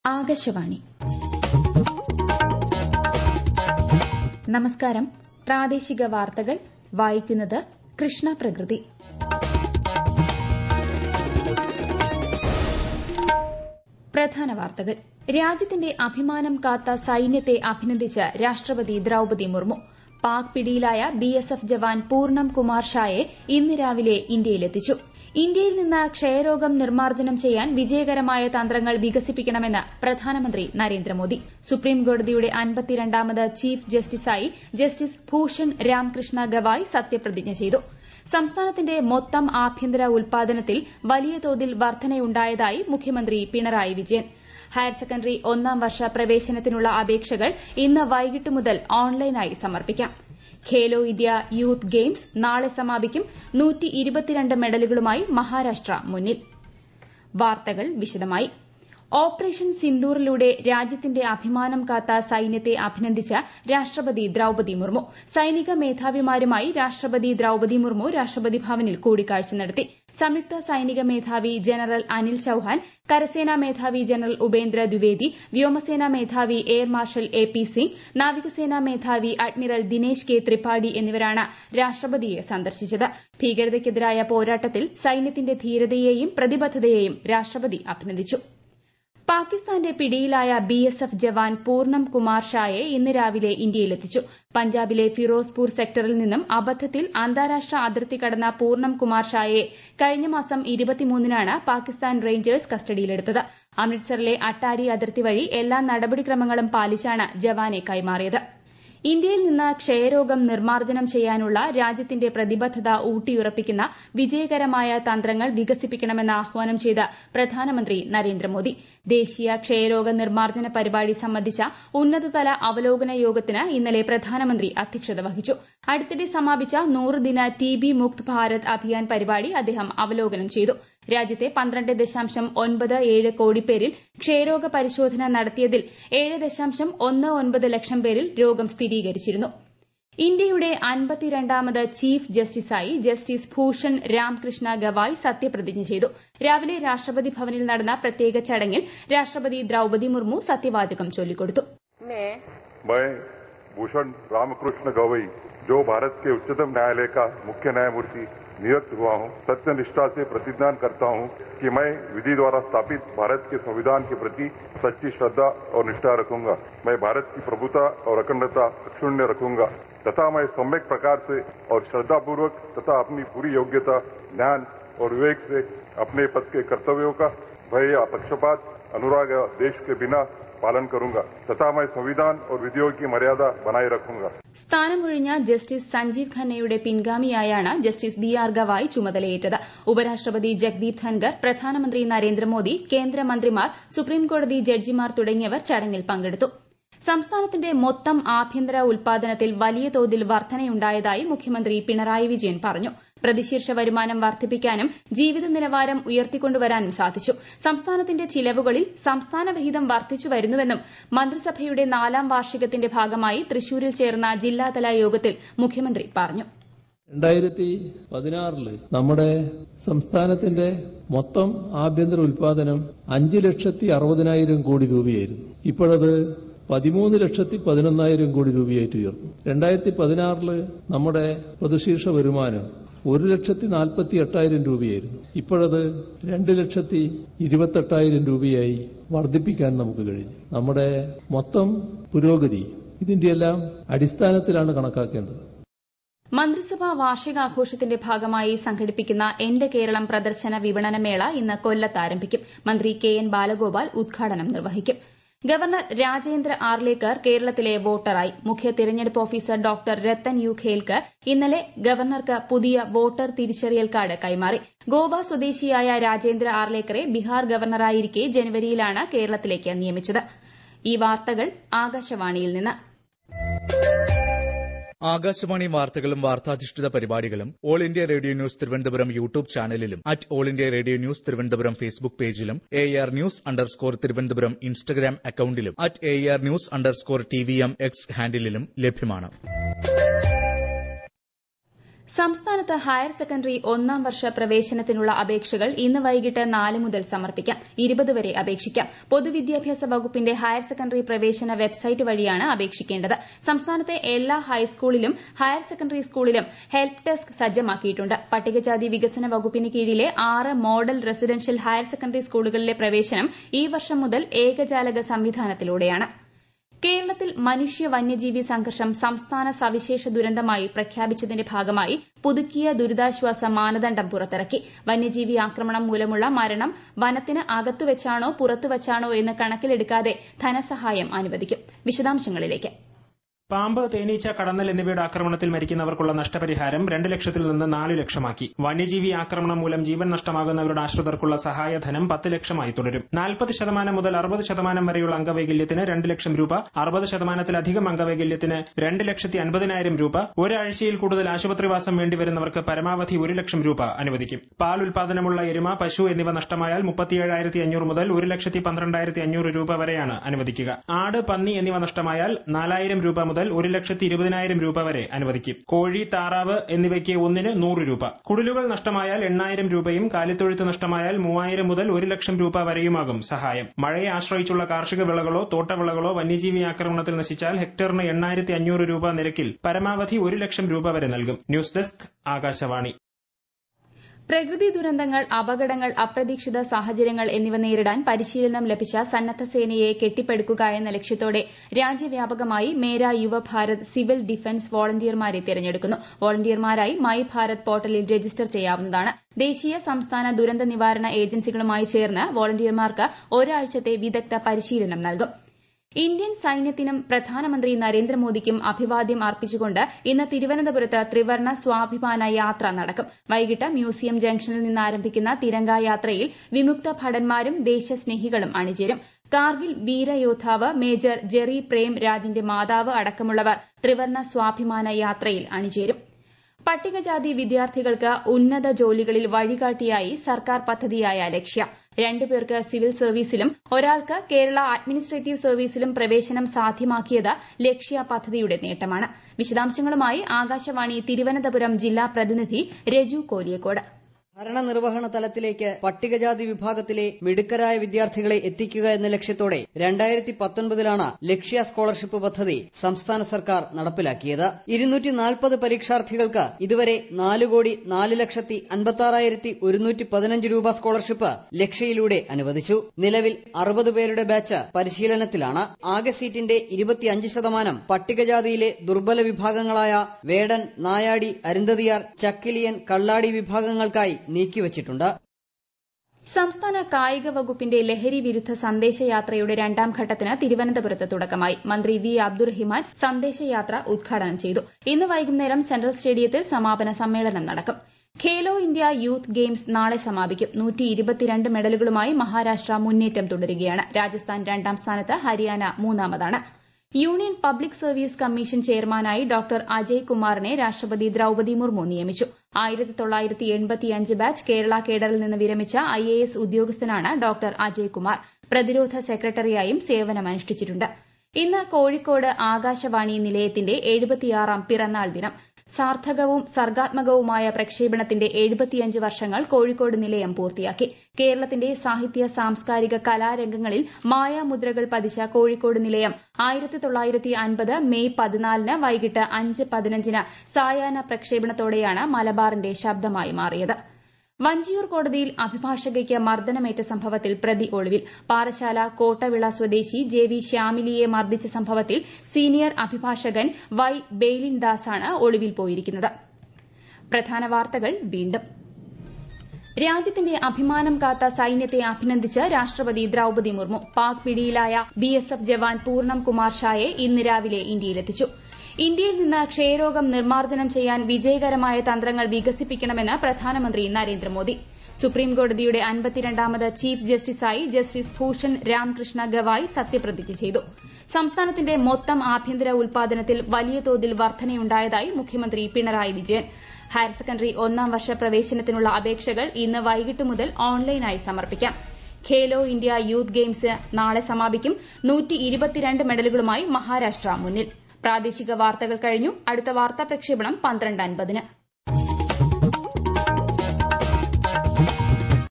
ആകാശവാണി നമസ്കാരം പ്രാദേശിക വാർത്തകൾ വായിക്കുന്നത് കൃഷ്ണ പ്രകൃതി പ്രധാന വാർത്തകൾ രാജ്യത്തിന്റെ അഭിമാനം കാത്ത സൈന്യത്തെ അഭിനന്ദിച്ച് രാഷ്ട്രപതി ദ്രൌപതി മുർമു പാക് പിടിയിലായ ബിഎസ്എഫ് ജവാൻ പൂർണം കുമാർ ഷായെ ഇന്ന് രാവിലെ ഇന്ത്യയിലെത്തിച്ചു ഇന്ത്യയിൽ നിന്ന് ക്ഷയരോഗം നിർമ്മാർജ്ജനം ചെയ്യാൻ വിജയകരമായ തന്ത്രങ്ങൾ വികസിപ്പിക്കണമെന്ന് പ്രധാനമന്ത്രി നരേന്ദ്രമോദി സുപ്രീംകോടതിയുടെ അൻപത്തിരണ്ടാമത് ചീഫ് ജസ്റ്റിസായി ജസ്റ്റിസ് ഭൂഷൺ രാംകൃഷ്ണ ഗവായ് സത്യപ്രതിജ്ഞ ചെയ്തു സംസ്ഥാനത്തിന്റെ മൊത്തം ആഭ്യന്തര ഉൽപാദനത്തിൽ വലിയ തോതിൽ വർധനയുണ്ടായതായി മുഖ്യമന്ത്രി പിണറായി വിജയൻ ഹയർ സെക്കൻഡറി ഒന്നാം വർഷ പ്രവേശനത്തിനുള്ള അപേക്ഷകൾ ഇന്ന് വൈകിട്ട് മുതൽ ഓൺലൈനായി സമർപ്പിക്കാം ഖേലോ ഇന്ത്യ യൂത്ത് ഗെയിംസ് നാളെ സമാപിക്കും മെഡലുകളുമായി മഹാരാഷ്ട്ര മുന്നിൽ വാർത്തകൾ വിശദമായി ഓപ്പറേഷൻ സിന്ദൂറിലൂടെ രാജ്യത്തിന്റെ അഭിമാനം കാത്ത സൈന്യത്തെ അഭിനന്ദിച്ച് രാഷ്ട്രപതി ദ്രൌപതി മുർമു സൈനിക മേധാവിമാരുമായി രാഷ്ട്രപതി ദ്രൌപതി മുർമു രാഷ്ട്രപതി ഭവനിൽ കൂടിക്കാഴ്ച നടത്തി സംയുക്ത സൈനിക മേധാവി ജനറൽ അനിൽ ചൌഹാൻ കരസേനാ മേധാവി ജനറൽ ഉപേന്ദ്ര ദ്വിവേദി വ്യോമസേനാ മേധാവി air marshal A P Singh നാവികസേനാ മേധാവി അഡ്മിറൽ ദിനേശ് കെ ത്രിപാഠി എന്നിവരാണ് രാഷ്ട്രപതിയെ സന്ദർശിച്ചത് ഭീകരതയ്ക്കെതിരായ പോരാട്ടത്തിൽ സൈന്യത്തിന്റെ ധീരതയെയും പ്രതിബദ്ധതയെയും രാഷ്ട്രപതി അഭിനന്ദിച്ചു പാകിസ്ഥാന്റെ പിടിയിലായ ബിഎസ്എഫ് ജവാൻ പൂർണം കുമാർ ഷായെ ഇന്ന് രാവിലെ ഇന്ത്യയിലെത്തിച്ചു പഞ്ചാബിലെ ഫിറോസ്പൂർ സെക്ടറിൽ നിന്നും അബദ്ധത്തിൽ അന്താരാഷ്ട്ര അതിർത്തി കടന്ന പൂർണം കുമാർ ഷായെ കഴിഞ്ഞ മാസം നാണ് പാകിസ്ഥാൻ റേഞ്ചേഴ്സ് കസ്റ്റഡിയിലെടുത്തത് അമൃത്സറിലെ അട്ടാരി അതിർത്തി വഴി എല്ലാ നടപടിക്രമങ്ങളും പാലിച്ചാണ് ജവാനെ കൈമാറിയത് ഇന്ത്യയിൽ നിന്ന് ക്ഷയരോഗം നിർമ്മാർജ്ജനം ചെയ്യാനുള്ള രാജ്യത്തിന്റെ പ്രതിബദ്ധത ഊട്ടിയുറപ്പിക്കുന്ന വിജയകരമായ തന്ത്രങ്ങൾ വികസിപ്പിക്കണമെന്ന് ആഹ്വാനം ചെയ്ത് പ്രധാനമന്ത്രി നരേന്ദ്രമോദി ദേശീയ ക്ഷയരോഗ നിർമ്മാർജ്ജന പരിപാടി സംബന്ധിച്ച ഉന്നതതല അവലോകന യോഗത്തിന് ഇന്നലെ പ്രധാനമന്ത്രി അധ്യക്ഷത വഹിച്ചു അടുത്തിടെ സമാപിച്ച നൂറ് ദിന ടി ബി മുക്ത് ഭാരത് അഭിയാൻ പരിപാടി അദ്ദേഹം അവലോകനം ചെയ്തു രാജ്യത്തെ പന്ത്രണ്ട് ദശാംശം ഒൻപത് ഏഴ് കോടി പേരിൽ ക്ഷയരോഗ പരിശോധന നടത്തിയതിൽ ഏഴ് ദശാംശം ഒന്ന് ഒൻപത് ലക്ഷം പേരിൽ രോഗം സ്ഥിരീകരിച്ചിരുന്നു ഇന്ത്യയുടെ അൻപത്തിരണ്ടാമത് ചീഫ് ജസ്റ്റിസായി ജസ്റ്റിസ് ഭൂഷൺ രാംകൃഷ്ണ ഗവായ് സത്യപ്രതിജ്ഞ ചെയ്തു രാവിലെ രാഷ്ട്രപതി ഭവനിൽ നടന്ന പ്രത്യേക ചടങ്ങിൽ രാഷ്ട്രപതി ദ്രൌപതി മുർമു സത്യവാചകം ചൊല്ലിക്കൊടുത്തു मैं भूषण रामकृष्ण गवई जो भारत के उच्चतम न्यायालय का मुख्य न्यायमूर्ति नियुक्त हुआ हूं सत्य निष्ठा से प्रतिज्ञान करता हूं कि मैं विधि द्वारा स्थापित भारत के संविधान के प्रति सच्ची श्रद्धा और निष्ठा रखूंगा मैं भारत की प्रभुता और अखंडता अक्षुण्य रखूंगा तथा मैं सम्यक प्रकार से और श्रद्धापूर्वक तथा अपनी पूरी योग्यता ज्ञान और विवेक से अपने पद के कर्तव्यों का भय या पक्षपात अनुराग या देश के बिना पालन करूंगा तथा मैं संविधान और विधियों की मर्यादा बनाए रखूंगा സ്ഥാനമൊഴിഞ്ഞ ജസ്റ്റിസ് സഞ്ജീവ് ഖന്നയുടെ പിൻഗാമിയായാണ് ജസ്റ്റിസ് ബി ആർ ഗവായ് ചുമതലയേറ്റത് ഉപരാഷ്ട്രപതി ജഗ്ദീപ് ധൻകർ പ്രധാനമന്ത്രി നരേന്ദ്രമോദി കേന്ദ്രമന്ത്രിമാർ സുപ്രീംകോടതി ജഡ്ജിമാർ തുടങ്ങിയവർ ചടങ്ങിൽ പങ്കെടുത്തു സംസ്ഥാനത്തിന്റെ മൊത്തം ആഭ്യന്തര ഉൽപാദനത്തിൽ വലിയ തോതിൽ വർധനയുണ്ടായതായി മുഖ്യമന്ത്രി പിണറായി വിജയൻ പറഞ്ഞു പ്രതിശീർഷ വരുമാനം വർദ്ധിപ്പിക്കാനും ജീവിത നിലവാരം ഉയർത്തിക്കൊണ്ടുവരാനും സാധിച്ചു സംസ്ഥാനത്തിന്റെ ചിലവുകളിൽ സംസ്ഥാന വിഹിതം വർദ്ധിച്ചു വരുന്നുവെന്നും മന്ത്രിസഭയുടെ നാലാം വാർഷികത്തിന്റെ ഭാഗമായി തൃശൂരിൽ ചേർന്ന ജില്ലാതല യോഗത്തിൽ മുഖ്യമന്ത്രി പറഞ്ഞു രണ്ടായിരത്തി പതിനാറില് നമ്മുടെ സംസ്ഥാനത്തിന്റെ മൊത്തം ആഭ്യന്തര ഉൽപാദനം അഞ്ച് ലക്ഷത്തി അറുപതിനായിരം കോടി രൂപയായിരുന്നു ഇപ്പോഴത് പതിമൂന്ന് ലക്ഷത്തി പതിനൊന്നായിരം കോടി രൂപയായിട്ട് ഉയർന്നു രണ്ടായിരത്തി പതിനാറില് നമ്മുടെ പ്രതിശീർഷ വരുമാനം ഒരു ലക്ഷത്തി നാൽപ്പത്തി എട്ടായിരം രൂപയായിരുന്നു ഇപ്പോഴത് രണ്ട് ലക്ഷത്തി ഇരുപത്തെട്ടായിരം രൂപയായി വർദ്ധിപ്പിക്കാൻ നമുക്ക് കഴിഞ്ഞു നമ്മുടെ മൊത്തം പുരോഗതി ഇതിന്റെയെല്ലാം അടിസ്ഥാനത്തിലാണ് കണക്കാക്കേണ്ടത് മന്ത്രിസഭാ വാർഷികാഘോഷത്തിന്റെ ഭാഗമായി സംഘടിപ്പിക്കുന്ന എന്റെ കേരളം പ്രദർശന വിപണന മേള ഇന്ന് കൊല്ലത്ത് ആരംഭിക്കും മന്ത്രി കെ എൻ ബാലഗോപാൽ ഉദ്ഘാടനം നിർവഹിക്കും ഗവർണർ രാജേന്ദ്ര ആർലേക്കർ കേരളത്തിലെ വോട്ടറായി മുഖ്യ തിരഞ്ഞെടുപ്പ് officer doctor Rathan U Kelkar ഇന്നലെ ഗവർണർക്ക് പുതിയ വോട്ടർ തിരിച്ചറിയൽ കാർഡ് കൈമാറി ഗോവ സ്വദേശിയായ രാജേന്ദ്ര ആർലേക്കറെ ബീഹാർ ഗവർണറായിരിക്കെ ജനുവരിയിലാണ് കേരളത്തിലേക്ക് നിയമിച്ചത് ഈ വാർത്തകൾ ആകാശവാണിയിൽ നിന്ന് ആകാശവാണി വാർത്തകളും വാർത്താധിഷ്ഠിത പരിപാടികളും all India radio news Thiruvananthapuram YouTube ചാനലിലും at all India radio news Thiruvananthapuram Facebook പേജിലും A R news underscore Thiruvananthapuram Instagram അക്കൌണ്ടിലും at A R news underscore T V M X ഹാൻഡിലും ലഭ്യമാണ് സംസ്ഥാനത്ത് ഹയർ സെക്കൻഡറി ഒന്നാം വർഷ പ്രവേശനത്തിനുള്ള അപേക്ഷകൾ ഇന്ന് വൈകിട്ട് നാല് മുതൽ സമർപ്പിക്കാം ഇരുപത് വരെ അപേക്ഷിക്കാം പൊതുവിദ്യാഭ്യാസ വകുപ്പിന്റെ ഹയർ സെക്കൻഡറി പ്രവേശന വെബ്സൈറ്റ് വഴിയാണ് അപേക്ഷിക്കേണ്ടത് സംസ്ഥാനത്തെ എല്ലാ ഹൈസ്കൂളിലും ഹയർ സെക്കൻഡറി സ്കൂളിലും ഹെൽപ്പ് ഡെസ്ക് സജ്ജമാക്കിയിട്ടുണ്ട് പട്ടികജാതി വികസന വകുപ്പിന് കീഴിലെ ആറ് മോഡൽ റെസിഡൻഷ്യൽ ഹയർ സെക്കൻഡറി സ്കൂളുകളിലെ പ്രവേശനം ഈ വർഷം മുതൽ ഏകജാലക സംവിധാനത്തിലൂടെയാണ് കേരളത്തിൽ മനുഷ്യ വന്യജീവി സംഘർഷം സംസ്ഥാന സവിശേഷ ദുരന്തമായി പ്രഖ്യാപിച്ചതിന്റെ ഭാഗമായി പുതുക്കിയ ദുരിതാശ്വാസ മാനദണ്ഡം പുറത്തിറക്കി വന്യജീവി ആക്രമണം മൂലമുള്ള മരണം വനത്തിന് അകത്തുവച്ചാണോ പുറത്തുവച്ചാണോ എന്ന് കണക്കിലെടുക്കാതെ ധനസഹായം അനുവദിക്കും വിശദാംശങ്ങളിലേക്ക് പാമ്പ് തേനീച്ച കടന്നൽ എന്നിവയുടെ ആക്രമണത്തിൽ മരിക്കുന്നവർക്കുള്ള നഷ്ടപരിഹാരം രണ്ട് ലക്ഷത്തിൽ നിന്ന് നാല് ലക്ഷമാക്കി വന്യജീവി ആക്രമണം മൂലം ജീവൻ നഷ്ടമാകുന്നവരുടെ ആശ്രിതർക്കുള്ള സഹായധനം പത്ത് ലക്ഷമായി തുടരും നാൽപ്പത് ശതമാനം മുതൽ അറുപത് ശതമാനം വരെയുള്ള അംഗവൈകല്യത്തിന് രണ്ട് ലക്ഷം രൂപ അറുപത് ശതമാനത്തിലധികം അംഗവൈകല്യത്തിന് രണ്ട് ലക്ഷത്തി അൻപതിനായിരം രൂപ ഒരാഴ്ചയിൽ കൂടുതൽ ആശുപത്രിവാസം വേണ്ടിവരുന്നവർക്ക് പരമാവധി ഒരു ലക്ഷം രൂപ അനുവദിക്കും പാൽ ഉൽപാദനമുള്ള എരുമ പശു എന്നിവ നഷ്ടമായാൽ മുപ്പത്തിയേഴായിരത്തി അഞ്ഞൂറ് മുതൽ ഒരു ലക്ഷത്തി പന്ത്രണ്ടായിരത്തി അഞ്ഞൂറ് രൂപ വരെയാണ് അനുവദിക്കുക ആട് പന്നി എന്നിവ നഷ്ടമായാൽ നാലായിരം രൂപ മുതൽ ഒരു ലക്ഷത്തി ഇരുപതിനായിരം രൂപ വരെ അനുവദിക്കും കോഴി താറാവ് എന്നിവയ്ക്ക് ഒന്നിന് നൂറ് രൂപ കുടിലുകൾ നഷ്ടമായാൽ എണ്ണായിരം രൂപയും കാലിത്തൊഴുത്ത് നഷ്ടമായാൽ മൂവായിരം മുതൽ ഒരു ലക്ഷം രൂപ വരെയുമാകും സഹായം മഴയെ ആശ്രയിച്ചുള്ള കാർഷിക വിളകളോ തോട്ടവിളകളോ വന്യജീവി ആക്രമണത്തിൽ നശിച്ചാൽ ഹെക്ടറിന് എണ്ണായിരത്തി അഞ്ഞൂറ് രൂപ നിരക്കിൽ പരമാവധി ഒരു ലക്ഷം രൂപ വരെ നൽകും ന്യൂസ് ഡെസ്ക് ആകാശവാണി പ്രകൃതി ദുരന്തങ്ങൾ അപകടങ്ങൾ അപ്രതീക്ഷിത സാഹചര്യങ്ങൾ എന്നിവ നേരിടാൻ പരിശീലനം ലഭിച്ച സന്നദ്ധ സേനയെ കെട്ടിപ്പടുക്കുക എന്ന ലക്ഷ്യത്തോടെ രാജ്യവ്യാപകമായി മേര യുവഭാരത് സിവിൽ ഡിഫൻസ് വോളണ്ടിയർമാരെ തിരഞ്ഞെടുക്കുന്നു വോളണ്ടിയർമാരായി മൈ ഭാരത് പോർട്ടലിൽ രജിസ്റ്റർ ചെയ്യാവുന്നതാണ് ദേശീയ സംസ്ഥാന ദുരന്ത നിവാരണ ഏജൻസികളുമായി ചേർന്ന് വോളണ്ടിയർമാർക്ക് ഒരാഴ്ചത്തെ വിദഗ്ധ പരിശീലനം നൽകും ഇന്ത്യൻ സൈന്യത്തിനും പ്രധാനമന്ത്രി നരേന്ദ്രമോദിക്കും അഭിവാദ്യം അർപ്പിച്ചുകൊണ്ട് ഇന്ന് തിരുവനന്തപുരത്ത് ത്രിവർണ്ണ സ്വാഭിമാന യാത്ര നടക്കും വൈകിട്ട് മ്യൂസിയം ജംഗ്ഷനിൽ നിന്ന് ആരംഭിക്കുന്ന തിരങ്ക യാത്രയിൽ വിമുക്ത ഭടന്മാരും ദേശസ്നേഹികളും അണിചേരും കാർഗിൽ വീരയോദ്ധാവ് മേജർ ജെറി പ്രേം രാജിന്റെ മാതാവ് അടക്കമുള്ളവർ ത്രിവർണ്ണ സ്വാഭിമാന യാത്രയിൽ അണിചേരും പട്ടികജാതി വിദ്യാർത്ഥികൾക്ക് ഉന്നത ജോലികളിൽ വഴികാട്ടിയായി സർക്കാർ പദ്ധതിയായ ലക്ഷ്യ രണ്ടുപേർക്ക് സിവിൽ സർവീസിലും ഒരാൾക്ക് കേരള അഡ്മിനിസ്ട്രേറ്റീവ് സർവീസിലും പ്രവേശനം സാധ്യമാക്കിയത് ലക്ഷ്യ പദ്ധതിയുടെ നേട്ടമാണ് വിശദാംശങ്ങളുമായി ആകാശവാണി തിരുവനന്തപുരം ജില്ലാ പ്രതിനിധി രജു കോലിയക്കോട് ഭരണനിർവഹണ തലത്തിലേക്ക് പട്ടികജാതി വിഭാഗത്തിലെ മിടുക്കരായ വിദ്യാർത്ഥികളെ എത്തിക്കുക എന്ന ലക്ഷ്യത്തോടെ രണ്ടായിരത്തി പത്തൊൻപതിലാണ് ലക്ഷ്യ സ്കോളർഷിപ്പ് പദ്ധതി സംസ്ഥാന സർക്കാർ നടപ്പിലാക്കിയത് ഇരുന്നൂറ്റി നാൽപ്പത് പരീക്ഷാർത്ഥികൾക്ക് ഇതുവരെ നാല് കോടി നാല് ലക്ഷത്തി അൻപത്തി ഒരുന്നൂറ്റി പതിനഞ്ച് രൂപ സ്കോളർഷിപ്പ് ലക്ഷ്യയിലൂടെ അനുവദിച്ചു നിലവിൽ അറുപത് പേരുടെ ബാച്ച് പരിശീലനത്തിലാണ് ആകെ സീറ്റിന്റെ ഇരുപത്തിയഞ്ച് ശതമാനം പട്ടികജാതിയിലെ ദുർബല വിഭാഗങ്ങളായ വേടൻ നായാടി അരുന്ധതിയാർ ചക്കിലിയൻ കള്ളാടി വിഭാഗങ്ങൾക്കായി നീക്കിവച്ചിട്ടുണ്ട് സംസ്ഥാന കായിക വകുപ്പിന്റെ ലഹരി വിരുദ്ധ സന്ദേശയാത്രയുടെ രണ്ടാം ഘട്ടത്തിന് തിരുവനന്തപുരത്ത് തുടക്കമായി മന്ത്രി വി അബ്ദുറഹിമാൻ സന്ദേശയാത്ര ഉദ്ഘാടനം ചെയ്തു ഇന്ന് വൈകുന്നേരം സെൻട്രൽ സ്റ്റേഡിയത്തിൽ സമാപന സമ്മേളനം നടക്കും ഖേലോ ഇന്ത്യ യൂത്ത് ഗെയിംസ് നാളെ സമാപിക്കും മെഡലുകളുമായി മഹാരാഷ്ട്ര മുന്നേറ്റം തുടരുകയാണ് രാജസ്ഥാൻ രണ്ടാം സ്ഥാനത്ത് ഹരിയാന മൂന്നാമതാണ് യൂണിയൻ പബ്ലിക് സർവീസ് കമ്മീഷൻ ചെയർമാനായി ഡോക്ടർ അജയ് കുമാറിനെ രാഷ്ട്രപതി ദ്രൌപതി മുർമു നിയമിച്ചു ആയിരത്തി തൊള്ളായിരത്തി എൺപത്തിയഞ്ച് ബാച്ച് കേരള കേഡറിൽ നിന്ന് വിരമിച്ച ഐ എ എസ് ഉദ്യോഗസ്ഥനാണ് ഡോക്ടർ അജയ് കുമാർ പ്രതിരോധ സെക്രട്ടറിയായും സേവനമനുഷ്ഠിച്ചിട്ടുണ്ട് ഇന്ന് കോഴിക്കോട് ആകാശവാണി നിലയത്തിന്റെ എഴുപത്തിയാറാം പിറന്നാൾ ദിനം സാർത്ഥകവും സർഗാത്മകവുമായ പ്രക്ഷേപണത്തിന്റെ എഴുപത്തിയഞ്ച് വർഷങ്ങൾ കോഴിക്കോട് നിലയം പൂർത്തിയാക്കി കേരളത്തിന്റെ സാഹിത്യ സാംസ്കാരിക കലാരംഗങ്ങളിൽ മായാമുദ്രകൾ പതിച്ച കോഴിക്കോട് നിലയം ആയിരത്തി തൊള്ളായിരത്തി അൻപത് മെയ് പതിനാലിന് വൈകിട്ട് അഞ്ച് പതിനഞ്ചിന് സായാഹ്ന പ്രക്ഷേപണത്തോടെയാണ് മലബാറിന്റെ ശബ്ദമായി മാറിയത് വഞ്ചിയൂർ കോടതിയിൽ അഭിഭാഷകയ്ക്ക് മർദ്ദനമേറ്റ സംഭവത്തിൽ പ്രതി ഒളിവിൽ പാറശാല കോട്ടവിള സ്വദേശി ജെ വി ശ്യാമിലിയെ മർദ്ദിച്ച സംഭവത്തിൽ സീനിയർ അഭിഭാഷകൻ വൈ ബെയ്ലിൻ ദാസാണ് ഒളിവിൽ പോയിരിക്കുന്നത് പ്രധാന വാർത്തകൾ വീണ്ടും രാജ്യത്തിന്റെ അഭിമാനം കാത്ത സൈന്യത്തെ അഭിനന്ദിച്ച് രാഷ്ട്രപതി ദ്രൌപതി മുർമു പാക് പിടിയിലായ ബിഎസ്എഫ് ജവാൻ പൂർണം കുമാർ ഷായെ ഇന്ന് രാവിലെ ഇന്ത്യയിലെത്തിച്ചു ഇന്ത്യയിൽ നിന്ന് ക്ഷയരോഗം നിർമ്മാർജ്ജനം ചെയ്യാൻ വിജയകരമായ തന്ത്രങ്ങൾ വികസിപ്പിക്കണമെന്ന് പ്രധാനമന്ത്രി നരേന്ദ്രമോദി സുപ്രീംകോടതിയുടെ അൻപത്തിരണ്ടാമത് ചീഫ് ജസ്റ്റിസായി ജസ്റ്റിസ് ഭൂഷൺ രാംകൃഷ്ണ ഗവായ് സത്യപ്രതിജ്ഞ ചെയ്തു സംസ്ഥാനത്തിന്റെ മൊത്തം ആഭ്യന്തര ഉൽപാദനത്തിൽ വലിയ തോതിൽ വർധനയുണ്ടായതായി മുഖ്യമന്ത്രി പിണറായി വിജയൻ ഹയർ സെക്കൻഡറി ഒന്നാം വർഷ പ്രവേശനത്തിനുള്ള അപേക്ഷകൾ ഇന്ന് വൈകിട്ട് മുതൽ ഓൺലൈനായി സമർപ്പിക്കാം ഖേലോ ഇന്ത്യ യൂത്ത് ഗെയിംസ് നാളെ സമാപിക്കും മെഡലുകളുമായി മഹാരാഷ്ട്ര മുന്നിൽ പ്രാദേശിക വാർത്തകൾ കഴിഞ്ഞു അടുത്ത വാർത്താ പ്രക്ഷേപണം പന്ത്രണ്ട് അൻപതിന്